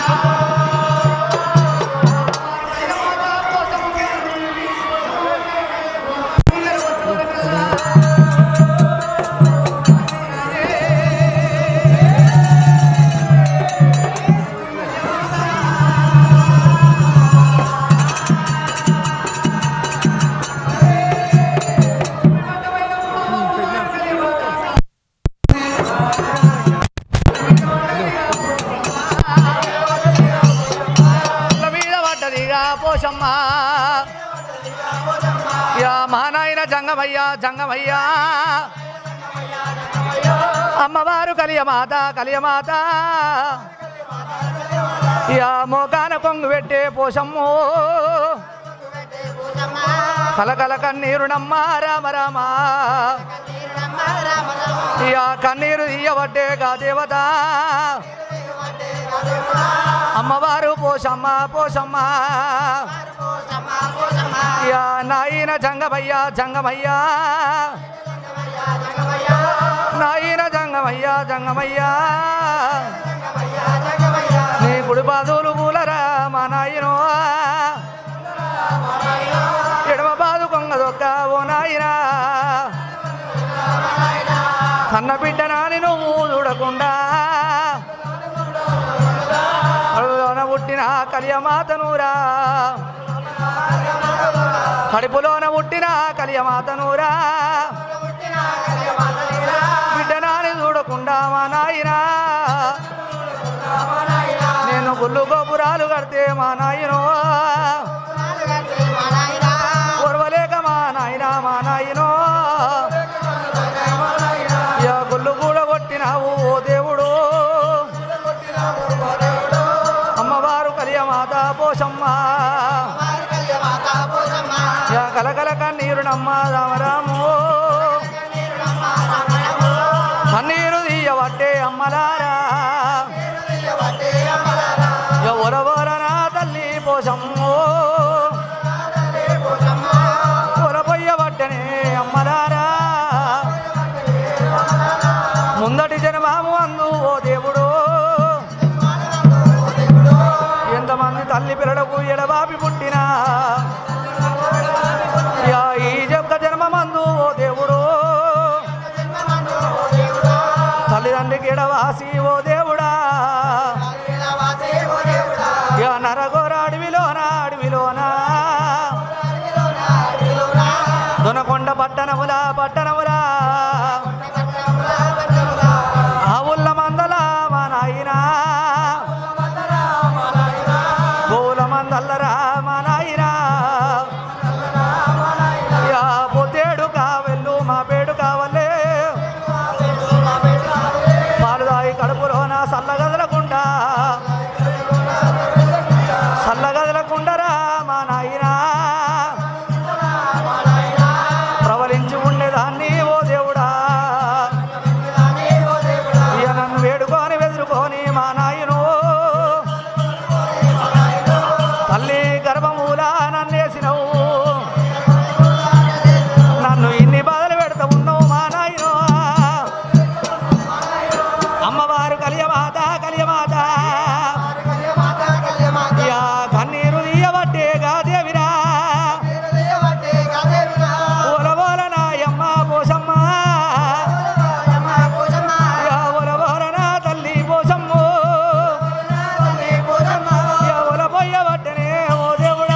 ఇళ్ళ మీద పడ్డదిగా పోషమ్మ యా మహానాయన జంగమయ్య జంగమయ్య అమ్మవారు కలియమాత కలియమాత యా మోకాన కొంగు పెట్టే పోషమ్ము కలకల కన్నీరు నమ్మ రామ రామ యా కన్నీరు ఇయ్యబట్టే గా దేవత అమ్మవారు పోషమ్మ పోషమ్మ యా నాయన జంగమయ్య జంగమయ్య నాయన జంగమయ్య జంగమయ్య నీ గుడి బాదులు కూలరా మా నాయనో ఎడమ బాదు కొంగ దొక్క ఓ నాయనా కన్న బిడ్డ నాని నువ్వు చూడకుండా కడుపులోన పుట్టిన కలియమాతనూరా కడుపులోన పుట్టిన కలియమాతనూరా బిడ్డ నాని చూడకుండా మా నాయనా నేను గుళ్ళు గోపురాలు కడితే మా నాయనో ఓర్వలేక మా నాయన మా నాయనో యా గుళ్ళు కూడా కొట్టినావు ఓ దేవుడు అమ్మవారు కలియమాత పోషమ్మ యా కలకల కన్నీరు నమ్మ రామరాము కన్నీరు తీయబట్టే అమ్మలారా ఎవరవరనా తల్లి పోషమ్మో పొరపొయ్యబట్టనే అమ్మలారా ముందటి జన్మాము అందు ఓ దేవుడు ఎంతమంది తల్లి పిల్లలకు ఎడబాపి పుట్టినా యా ఈ యొక్క జన్మమందు ఓ దేవుడు తల్లిదండ్రికి ఎడవాసి ఓ దేవుడా యా నరగోర అడవిలోన అడవిలోన దొనకొండ పట్టణములా పట్టణములా ఆవుల మందల మా నాయనా గోవుల మందల్లరా మా నాయనా యా పొతేడు కావెళ్ళు మా పేడు కావలే పాలుదాయి కడుపులోన సల్లగదలకుండా సల్లగదలకుండరా మా నాయనా ప్రవలించి ఉండేదాన్ని ఓ దేవుడా ఇక నన్ను వేడుకొని వెదురుకొని మా నాయను తల్లి గర్భమూలా నన్నేసినవు నన్ను ఇన్ని బాధలు పెడతా ఉన్నావు మా నాయను అమ్మవారు కలియమాత కలియమాత యా కన్నీరు తీయబట్టే గాదేవిరా ఓలవోల నాయమ్మ పోసమ్మ యా ఓలవోల నా తల్లి పోసమ్ము యా ఓలపోయబట్టనే ఓ దేవుడా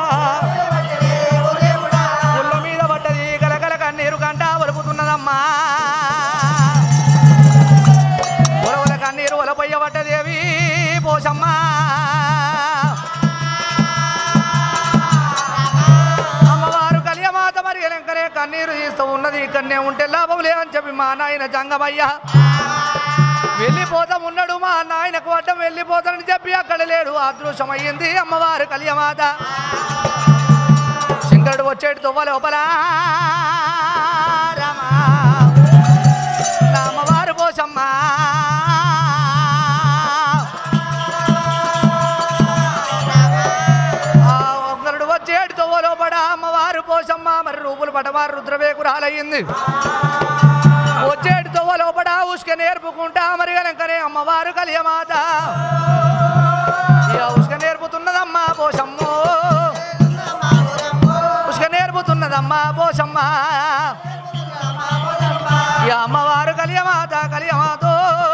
ముళ్ళ మీద పడ్డది కలకల కన్నీరు కంట వలుపుతున్నదమ్మా ఒలవల కన్నీరు ఒలపోయబట్టదేవి పోసమ్మ అమ్మవారు కలియమాత మరి వెనకనే కన్నీరు తీస్తూ ఉన్నది ఇక్కడనే ఉంటే లాభం లేదని చెప్పి మా నాయన జంగమయ్య వెళ్ళిపోతాం ఉన్నాడు మా నాయనకు అడ్డం వెళ్ళిపోతానని చెప్పి అక్కడ లేడు అదృశ్యమయ్యింది అమ్మవారు కలియమాత శంకరుడు వచ్చేటి తువ్వ లోపల రామ నా అమ్మవారు పోసమ్మ ఆ ఒక్కరుడు వచ్చేటి తువ్వ లోపల అమ్మవారు పోసమ్మ మరి రూపులు పటవారు రుద్రవేకురాలయ్యింది వచ్చేటి తువ్వ లోపల ఉసుక నేర్పుకుంటా మరి కనుకనే అమ్మవారు కలియమాత పోషమ్మ ఈ అమ్మవారు కలియమాత కలియమాతో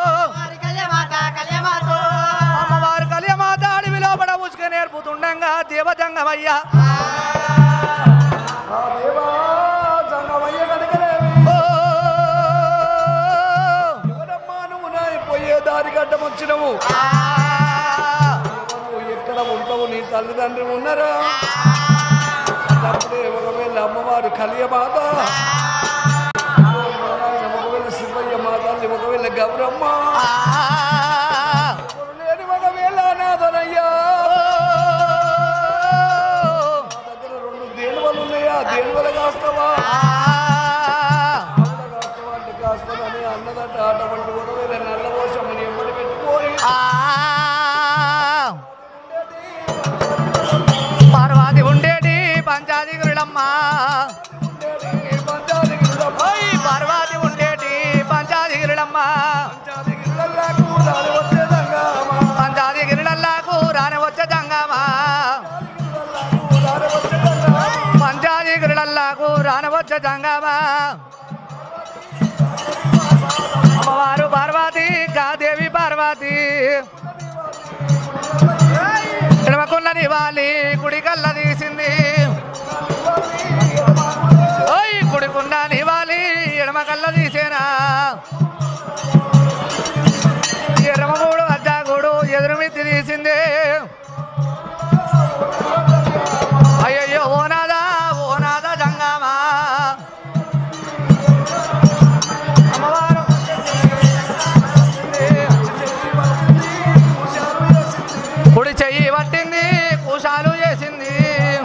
అమ్మవారు కలియమాత అడవి లోపల ఉసుక నేర్పుతుండగా దేవజంగమయ్యా ఆ దేవా సంగమయ్య కనుకనేవి ఓ ఎవరమ్మా నువ్వు నా పోయే దారి గడ్డం వచ్చినవు ఆ, నువ్వు ఎక్కడ ఉంటావు నీ తల్లిదండ్రులు ఉన్నారా అప్పుడే ఒకవేళ అమ్మవారు కలియ మాత ఒకవేళ శివయ్య మాత ఒకవేళ గౌరమ్మ ఆ, లేని ఒకవేళ నాదనయ్యా నా దగ్గర రెండు దేనువలు ఉన్నాయా దేనువలు కాస్తావా ఆ, ఆవిడ కాస్తావా అంటే కాస్తానని అన్నదంట అటువంటి ఒకవేళ నల్ల పోషమ్మని ఎమ్మడి పెట్టుకోని ఆ. పార్వతి ఉండేటి పంచాది గురుడమ్మ పంచాది గిరిలమ్మ ఓయ్ పార్వతి ఉండేటి పంచాది గురుడమ్మ పంచాది గిరిలకు రాని వచ్చేదంగామా పంచాది గిరిడల్లాకు రాని వచ్చే జంగమా రాని వచ్చేదంగామా పంచాది గిరిడల్లాకు రాని వచ్చే జంగమా అమ్మవారు పార్వతి కాదేవి పార్వతి ఎడమకున్న నివాలి కుడి కళ్ళ తీసింది ఓయ్ కుడికున్న నివాలి ఎడమ కళ్ళ తీసేనా ఎడమగూడు అజ్జాగూడు ఎదురుమిత్తి తీసింది అయ్యయ్యో ఓనాదా ఓనాదా జంగమా అమ్మవారు కుడి చెయ్యి పట్టింది కుశాలు చేసింది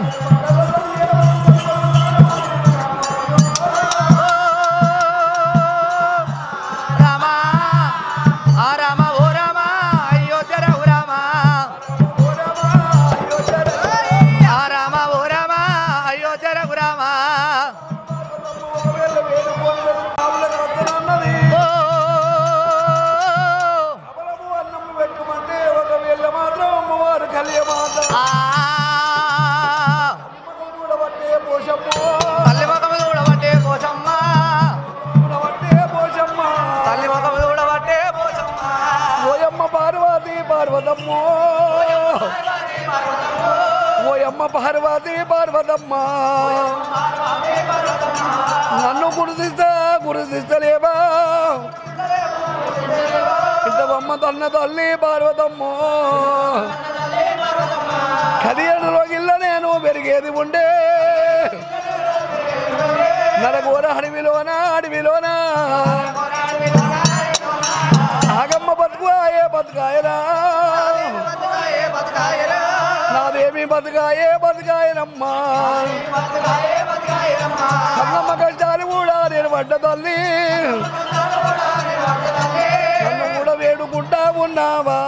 ఓ రామా ఆ రామ ఓ రామ అయోధ్య రఘు రామ ఆ రామ ఓ రామ అయోధ్య రఘు రామ ఒకవేళ వేడుకోని ఆవులకు వద్దనన్నది ఓ అమరము అన్నము పెట్టుమంటే ఒకవేళ మాత్రం అమ్మవారు కలియ మాత ఆ చూడబట్టే పోషమ్మ తల్లి ముఖము చూడబట్టే కోసమ్మ చూడబట్టే పోషమ్మ తల్లి ముఖము చూడబట్టే కోసమ్మ ఓయమ్మ పార్వతి పార్వతమ్మో ఓయమ్మ పార్వతి పార్వతమ్మ నన్ను గుర్తిస్తా గుర్తిస్తలేవా ఇంతవమ్మ తన్న తల్లి పార్వతమ్మో కదియడులో గిల్ల నేను పెరిగేది ఉండే నరగోర అడవిలోన అడవిలోనా ఆగమ్మ బతుకాయే బతుకాయరా నాదేమి బతుకాయే బతుకాయనమ్మా కన్నమ్మ కష్టాలు కూడా నేను పడ్డ తల్లి నన్ను కూడా వేడుకుంటా ఉన్నావా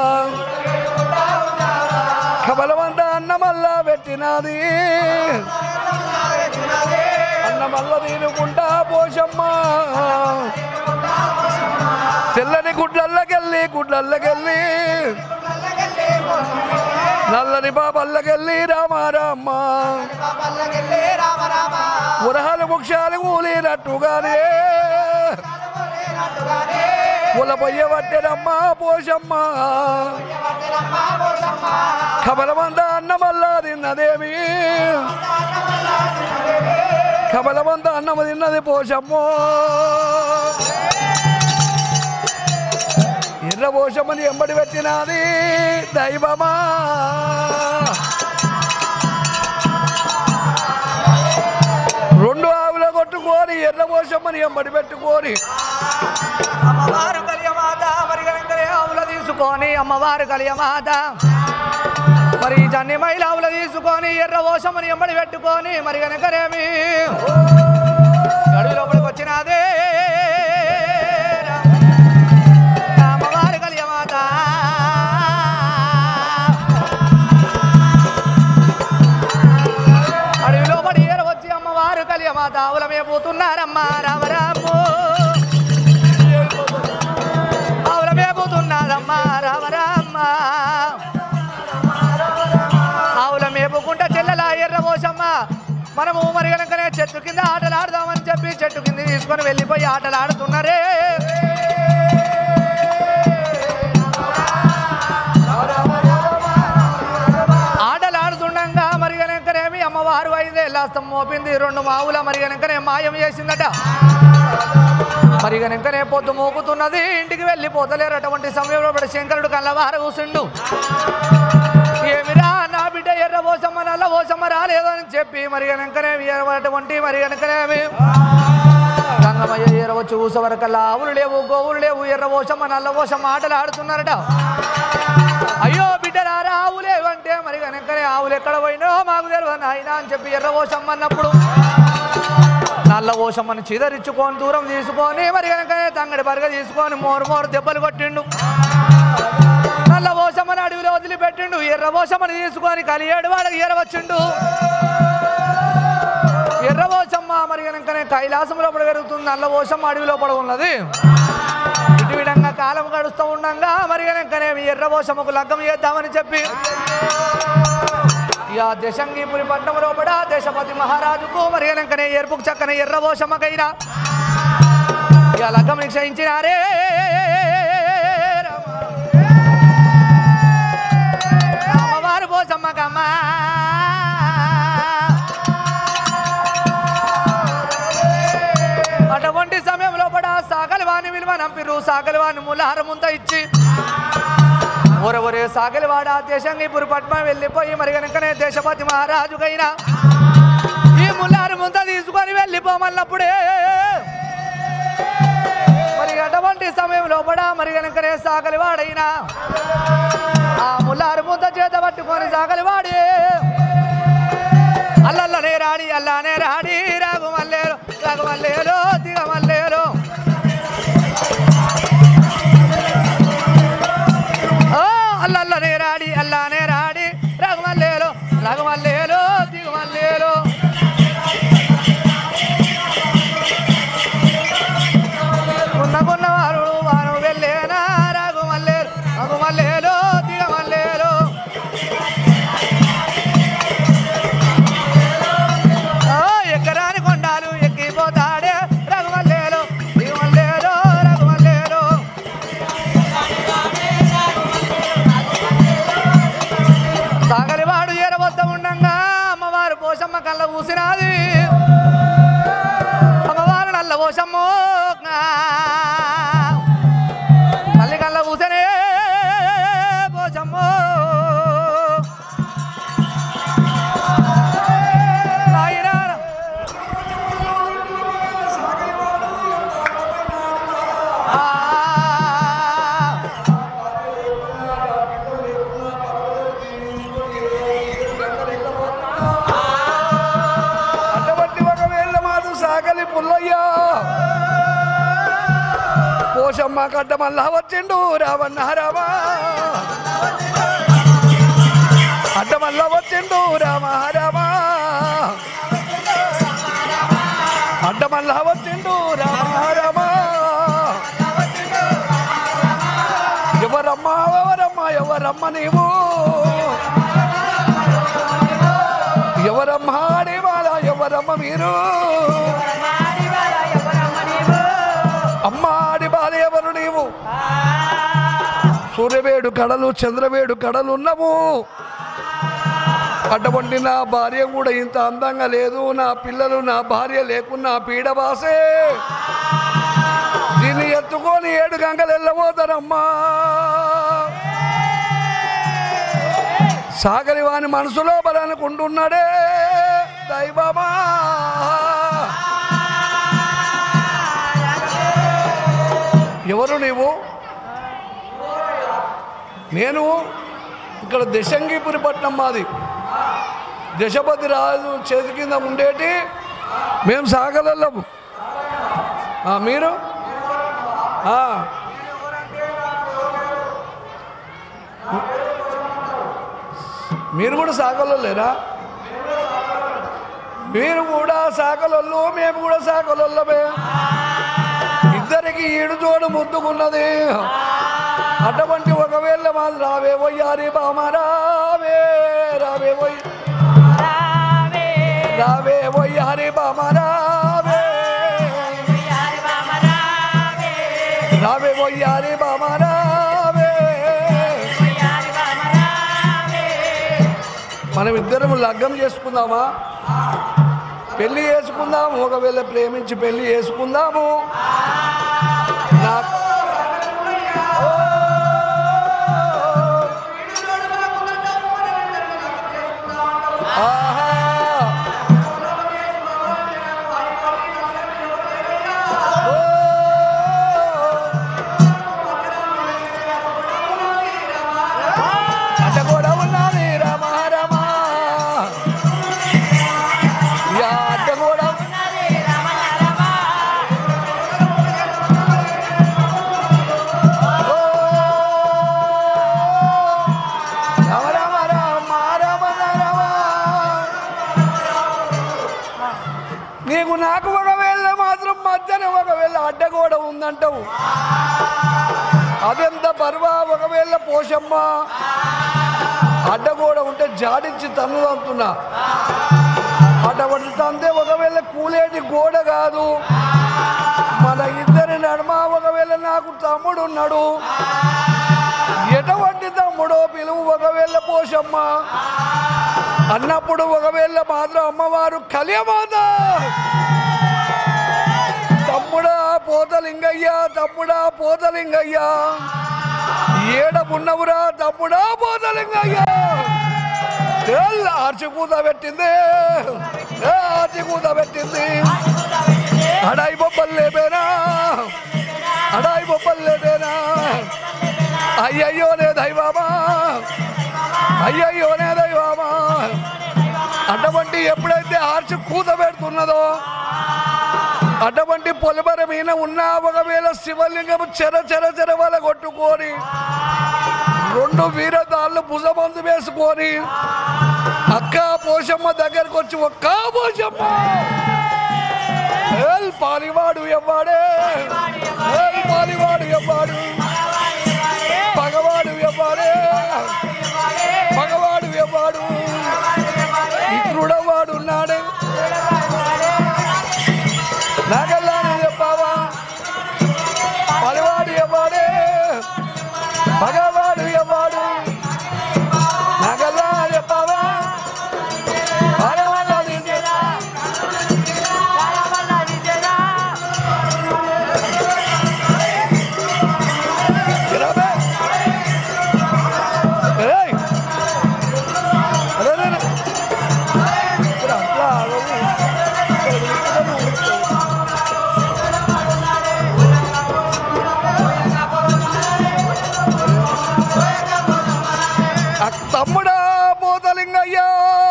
కబలమంతా అన్నమల్లా పెట్టినది అన్నమల్ల తీనుకుంటా పోషమ్మా తెల్లని గుడ్లల్లకెళ్ళి గుడ్లల్లకెళ్ళి నల్లని బాబల్లకెళ్ళి రామారామ్మ ఉరహాలు ముక్షాలు కూలినట్టుగానే ఉల పొయ్య పట్టెనమ్మా పోషమ్మ కమలమంద అన్నమల్లా తిన్నదేమి కమలమంద అన్నము తిన్నది పోషమ్మో ఎర్ర పోషమ్మని ఎంబడి పెట్టినది దైవమా రెండు ఆవుల కొట్టుకొని ఎర్ర పోషమ్మని ఎంబడి పెట్టుకొని అమ్మవారు కలియమాత మరి కనుకనే ఆవుల తీసుకొని అమ్మవారు కలియమాత మరి ఈ జన్ని మైల ఆవుల తీసుకొని ఎర్ర ఓషమని ఎంబడి పెట్టుకొని మరి కనుకనేమి గడువు లోపలికి వచ్చినదే అమ్మవారు కలియమాత అడవి లోపలి ఏర వచ్చి అమ్మవారు కలియమాత ఆవుల మేపుతున్నారమ్మా రామరాము ఆవుల మేపుతున్నదమ్మా రామరామ్మ ఆవుల మేపుకుంటా చెల్లెల ఎర్ర పోసమ్మ మనము మరి కనుకనే చెట్టు చెట్టు కింద ఆటలాడదామని చెప్పి చెట్టు కింద తీసుకొని వెళ్ళిపోయి ఆటలాడుతున్నారే ఆటలాడుతుండగా మరి కనుకనేమి అమ్మవారు ఐదేళ్ళాస్తం మోపింది రెండు మావుల మరి కనుకనే మాయం చేసిందట మరి కనుకనే పొద్దు మోపుతున్నది ఇంటికి వెళ్ళిపోతలేరు అటువంటి సమయంలో ఇప్పుడు శంకరుడు కళ్ళవార కూసిండు ఏమిరా నా బిడ్డ ఎర్ర పోసమ్మ నల్ల పోసమ్మ రాలేదు అని చెప్పి మరి కనుకనే అటువంటి మరి కనుకనేమి రంగమయ్య ఎర్రవ చూసవరకల్లా ఆవులు లేవు గోవులు లేవు ఎర్ర పోసమ్మ నల్ల పోసమ్మ ఆటలు ఆడుతున్నారట అయ్యో బిడ్డలారా ఆవు లేవంటే మరి కనుకనే ఆవులు ఎక్కడ పోయినో మాకు తెలియదు నాయనా అని చెప్పి ఎర్ర పోసమ్మ అన్నప్పుడు నల్ల ఓషమ్మని చిదరించుకొని దూరం తీసుకొని మరి కనుక తంగడి బరగ తీసుకొని మోరు మోరు దెబ్బలు కొట్టిండు నల్ల ఓషమ్మని అడవిలో వదిలిపెట్టిండు ఎర్ర ఓషమ్మని తీసుకొని కలియేడు వాడికి ఎరవచ్చిండు ఎర్ర ఓషమ్మ మరి కనుకనే కైలాసం లోపల పెరుగుతుంది నల్ల ఓషమ్మ అడవి లోపల ఉన్నది ఇటు విధంగా కాలం గడుస్తూ ఉండంగా మరి కనుకనే ఎర్ర ఓషమ్మకు లగ్గం చేద్దామని చెప్పి ఇక దశంగిపురి పట్టణం లోపల దేశపతి మహారాజుకు మరి వెనకనే ఎరుపుకు చక్కన ఎర్రబోషమ్మకైనా ఇక లగ్గం నిశ్చయించినారే రామ. రామవారు పోసమ్మకమ్మా అటువంటి సమయం లోపల సాగలి వాణి విలువ నంపిరు సాగలి వాణి ములార ముంత ఇచ్చి ఒరవరే సాగలివాడ దేశంగిపురి పట్మ వెళ్ళిపోయి మరి కనుకనే దేశపతి మహారాజుకైనా ఈ ముల్లారు ముంత తీసుకొని వెళ్ళిపోమన్నప్పుడే మరి అటువంటి సమయం లోపల మరి కనుకనే సాగలివాడైనా ఆ ముల్లారు ముంత చేత పట్టుకొని సాగలివాడి అల్లల్లనే రాడి అల్లానే రాడి రాఘమల్లేరు రాఘమల్లేరు దిగమల్లేరు ఓ అల్లల్లనే రాడి అల్లానే రాడి రఘుమల్లేలు రఘుమల్లేలు దిగుమల్లేలు ఉన్నకున్న వారు వారు వెళ్ళేనా రఘుమల్లేలు రఘుమల్లేలు దిగమల్లేలు ఓ ఎక్కరాని కొండాలు ఎక్కిపోతాడే రఘుమల్లేలు దిగుమల్లేలు రఘుమల్లేలు సాగలివాడు ఏరవద్ద ఉండంగా అమ్మవారు పోషమ్మ కళ్ళ పూసినాది అమ్మవారు నల్ల పోషమ్మ తల్లి కళ్ళ పూసనే పోషమ్మ నాయనా ఆ అటువంటి ఒకవేళ మాదు సాగలి పుల్లయ్యా పోషమ్మ కడ్డ మళ్ళా వచ్చిండు రావన్న రామా అడ్డ మళ్ళా వచ్చిండు రామ రామా అడ్డ మళ్ళా వచ్చిండు రామ రామా ఎవరమ్మా ఎవరమ్మా ఎవరమ్మ నీవు ఎవరమ్మా ఆడేవాళ్ళ ఎవరమ్మ మీరు అమ్మ ఆడి బాధ ఎవరు నీవు సూర్యవేడు కడలు చంద్రవేడు కడలు ఉన్నవు అటువంటి నా భార్య కూడా ఇంత అందంగా లేదు నా పిల్లలు నా భార్య లేకున్నా పీడబాసే దీన్ని ఎత్తుకొని ఏడు గంగలు వెళ్ళబోతారమ్మా సాగరి వాని మనసులో బలనుకుంటున్నాడే దైవమా ఎవరు నీవు నేను ఇక్కడ దశంగిపురి పట్నం మాది దశపతి రాజు చేతి కింద ఉండేటి మేము సాగలము మీరు ఆ. మీరు కూడా సాకలో లేరా మీరు కూడా సాకలొల్లు మేము కూడా సాకలొల్లమే ఇద్దరికి ఈడు జోడు ముద్దుకున్నది అటువంటి ఒకవేళ మాది రావే పోయారి బామ రావే రావే పోయి రావే వయ్యారి బామ రావే రావే వయ్యారి బామ రావే మనం ఇద్దరం లగ్గం చేసుకుందామా పెళ్లి చేసుకుందాము ఒకవేళ ప్రేమించి పెళ్లి చేసుకుందాము నా- ఆహా అట్ట కూడా ఉన్నది రమ రమ యా అట్ట కూడా ఓ. రమ రమ రమ రమ రమ. నీకు నాకు ఒకవేళ మాత్రం మధ్యన ఒకవేళ అడ్డగోడ ఉందంటావు అదెంత పర్వా ఒకవేళ పోషమ్మ అడ్డగోడ ఉంటే జాడించి తన్ను అంటున్నా అటువంటి తంతే ఒకవేళ కూలేటి గోడ కాదు మన ఇద్దరి నడుమ ఒకవేళ నాకు తమ్ముడు ఉన్నాడు ఎటువంటి తమ్ముడో పిలువు ఒకవేళ పోషమ్మ అన్నప్పుడు ఒకవేళ మాత్రం అమ్మవారు కలియమాత తమ్ముడా పోతలింగయ్యా తమ్ముడా పోతలింగయ్యా ఏడమున్నవురా తమ్ముడా పోతలింగయ్యా తెల్ల ఆర్చి కూత పెట్టింది ఏ ఆర్చి కూత పెట్టింది అడాయి బొబ్బలు లేపేనా అడాయి బొబ్బలు లేపేనా అయ్యయ్యోనే దైవామా అయ్యయ్యోనే దైవామా అటువంటి ఎప్పుడైతే ఆర్చి కూత పెడుతున్నదో అటువంటి పొలిమర మీద ఉన్న ఒకవేళ శివలింగం చెర చెర చెర వల కొట్టుకొని రెండు వీరదాళ్ళు భుజమందు వేసుకొని అక్క పోషమ్మ దగ్గరకు వచ్చి ఒక్క పోషమ్మ ఏల్ పాలివాడు ఎవ్వాడే ఏల్ పాలివాడు ఎవ్వాడు పగవాడు ఎవ్వాడే పగవాడు ఎవ్వాడు మిత్రుడవాడు ఉన్నాడే నాగల్లాని చెప్పావా పలివాడు ఎవ్వాడే పగవాడు ఎవ్వాడు నాగల్లా చెప్పావా పగవాడు ఇరవై. ఏయ్! అరే, అరే, అరే. ఇక్కడ అట్లా ఆగవు. ఇక్కడ ఇక్కడ నువ్వు. ఆ తమ్ముడా పోతలింగయ్యా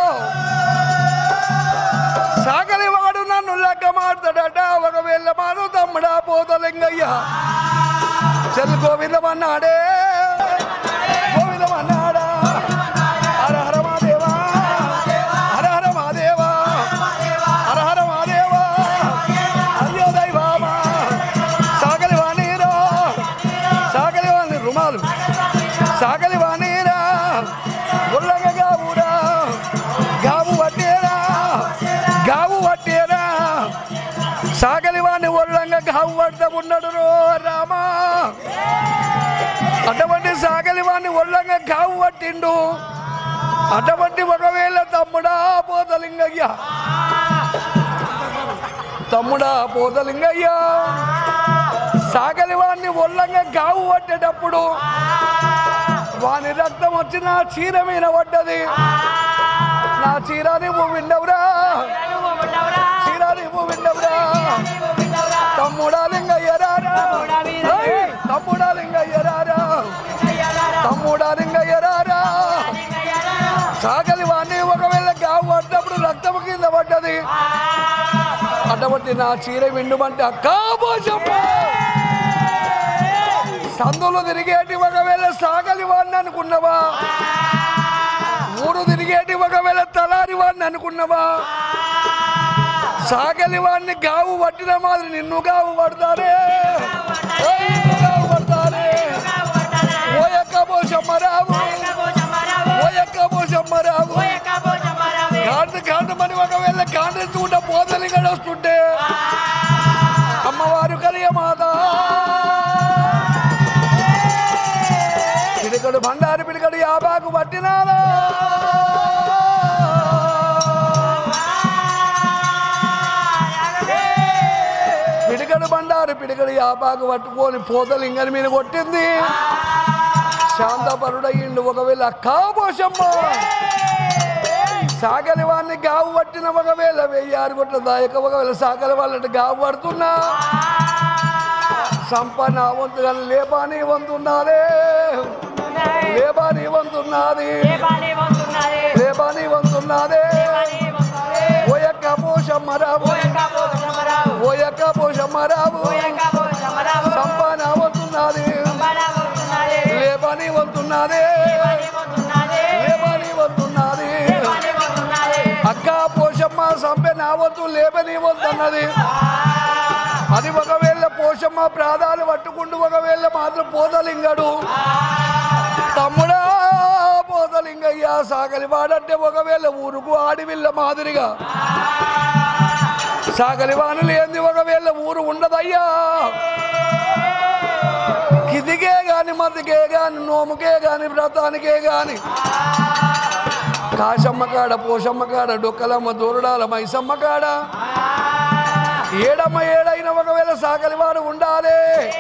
సాగలి వాడు నన్ను లెక్క మాడతాడట ఒకవేళ మాను తమ్ముడా పోతలింగయ్యా చెల్ గోవిందమన్నాడే గోవిందమన్నాడా హర హర మాదేవా హర హర మాదేవా హర హర మాదేవా అయ్యో దైవామా సాగలి వాణిరా సాగలి వాణి రుమాలు సాగలి వాణిరా ఉల్లగ గావురా గావు పట్టేరా గావు పట్టేరా సాగలి వాణి ఒళ్ళంగా గావు పడతా ఉన్నాడు రో రామా అటువంటి సాగలి వాణ్ణి ఒళ్ళంగా గావు పట్టిండు అటువంటి ఒకవేళ తమ్ముడా పోతలింగయ్యా తమ్ముడా పోతలింగయ్యా సాగలి వాణ్ణి ఒళ్ళంగా గావు పట్టేటప్పుడు వాని రక్తం వచ్చి నా చీర మీద పడ్డది నా చీర నువ్వు విండవురా చీర నువ్వు విండవురా తమ్ముడా లింగయ్యరారా ఏయ్! తమ్ముడా లింగయ్యరారా తమ్ముడా లింగయ్యరారా సాగలి వాణ్ణి ఒకవేళ గావు పడ్డప్పుడు రక్తం కింద పడ్డది అటువంటి నా చీర విండుమంటే అక్కా పోషమ్మ సందులు తిరిగేటి ఒకవేళ సాగలి వాడిని అనుకున్నావా ఊరు తిరిగేటి ఒకవేళ తలారి వాడిని అనుకున్నావా సాగలి వాడిని గావు పట్టిన మాదిరి నిన్ను గావు పడతారే ఏయ్, నిన్ను గావు పడతారే ఓ యొక్క పోషమ్మరావు ఓ యొక్క పోషమ్మరావు గాంధీ గాంధీ మరి ఒకవేళ గాంధీ పిడికడు బండారు పిడికడు యాబాకు పట్టినాదా పిడికడు బండారు పిడికడు యాబాకు పట్టుకొని పోతలింగని మీద కొట్టింది శాంతపరుడయ్యిండు ఒకవేళ కాపోషమ్మ సాగలి వాడిని గావు పట్టిన ఒకవేళ వెయ్యి ఆరు కొట్ల దాయక ఒకవేళ సాగలి వాళ్ళని గావు పడుతున్నా సంపన్న వంతుగా లేపాని వంతున్నదే లేపాని వంతున్నది లేపాని వంతున్నదే ఓయక్క పోషమ్మ రావు ఓయక్క పోషమ్మ రావు సంపన్న వంతున్నది లేపాని వంతున్నదే లేపాని వంతున్నది అక్క పోషమ్మ సంపె నా వంతు లేపని వంతన్నది అది ఒకవేళ పోషమ్మ ప్రాధాలు పట్టుకుంటూ ఒకవేళ మాత్రం పోతలింగడు తమ్ముడా పోతలింగయ్యా సాగలి వాడంటే ఒకవేళ ఊరుకు ఆడివిల్ల మాదిరిగా సాగలి వానులు ఏంది ఒకవేళ ఊరు ఉండదయ్యా కిదికే గాని మతికే గాని నోముకే గాని వ్రతానికే గాని కాశమ్మ కాడ పోషమ్మ కాడ డొక్కలమ్మ దూరడాల మైసమ్మ కాడ ఏడమ్మ ఏడైన ఒకవేళ సాగలివాడు ఉండాలి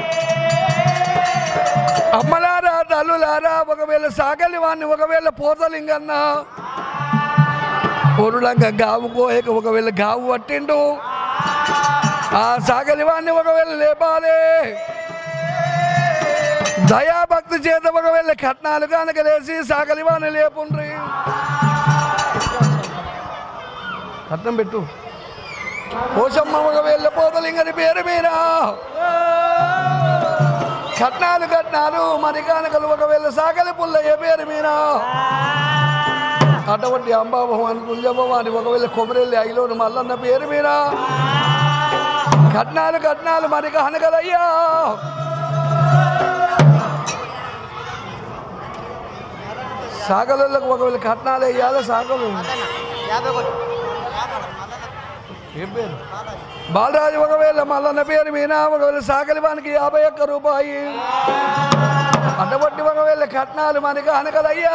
అమ్మలారా తల్లులారా ఒకవేళ సాగలి వాడిని ఒకవేళ పోతలింగన్న పొరులంగా గావు కోయక ఒకవేళ గావు పట్టిండు ఆ సాగలి వాడిని ఒకవేళ లేపాలి దయాభక్తి చేత ఒకవేళ కట్నాలు కనుక లేసి సాగలి వాడిని లేపుండ్రి కట్నం పెట్టు పోషమ్మ ఒకవేళ పోతలింగని పేరు మీరా కట్నాలు కట్నాలు మరి కానుకలు ఒకవేళ సాగలి పుల్లయ్య పేరు మీరా అటువంటి అంబాభవాని కుంజభవాని ఒకవేళ కొమరెల్లి ఐలోను మల్లన్న పేరు మీరా కట్నాలు కట్నాలు మరి కానుకలయ్యా సాగలకు ఒకవేళ కట్నాలు వేయాలి సాగలు ఏం పేరు బాలరాజు ఒకవేళ మల్లన్న పేరు మీనా ఒకవేళ సాగలి వానికి యాభై ఒక్క రూపాయి అటువంటి ఒకవేళ కట్నాలు మనకి అనకలయ్యా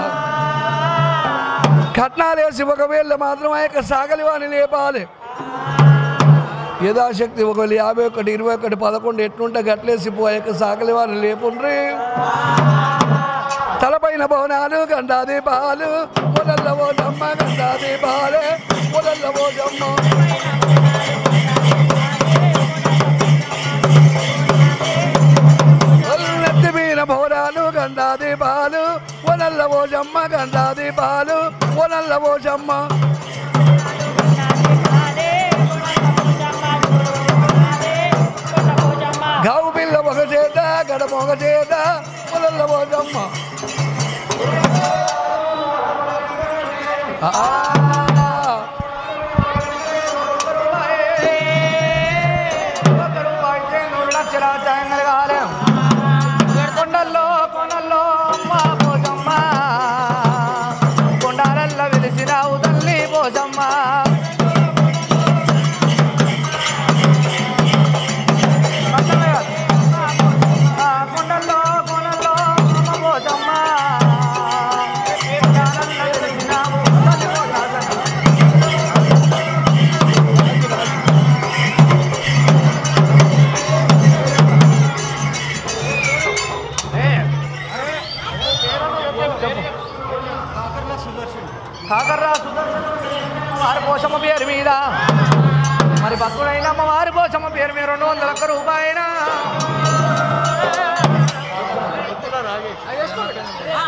కట్నాలు వేసి ఒకవేళ మాత్రం ఆ యొక్క సాగలి వాణి లేపాలి యథాశక్తి ఒకవేళ యాభై ఒకటి ఇరవై ఒకటి పదకొండు ఎట్లుంటే గట్లేసి పో ఆ యొక్క సాగలి వారిని లేపుండ్రి తలపైన భవనాలు గండాది పాలు పొలల్లవో జమ్మ గండాది పాలే పొలల్లవో జమ్మ నెత్తి మీద భవనాలు గండాది పాలు పొలల్లవో జమ్మ గండాది పాలు పొలల్లవో జమ్మ గావు పిల్ల ఒక చేత గడప ఒక చేత పొలల్లవో జమ్మ ఆ కొండల్లో కొనల్లో అమ్మ పోజమ్మ కొండాలల్ల వెలిసినావు తల్లి పోజమ్మ ఆ కొండల్లో కొనల్లో అమ్మ పోజమ్మ కొండాలల్ల వెలిసినావు తల్లి పోజమ్మ. కాకర్రా సుదర్శన్ వారి పోషమ్మ పేరు మీద మరి భక్తుడైన అమ్మ వారి పోషమ్మ పేరు మీద రెండు వందల ఒక్క రూపాయన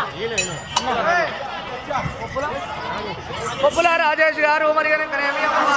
కొప్పుల రాజేష్ గారు మరి కనుక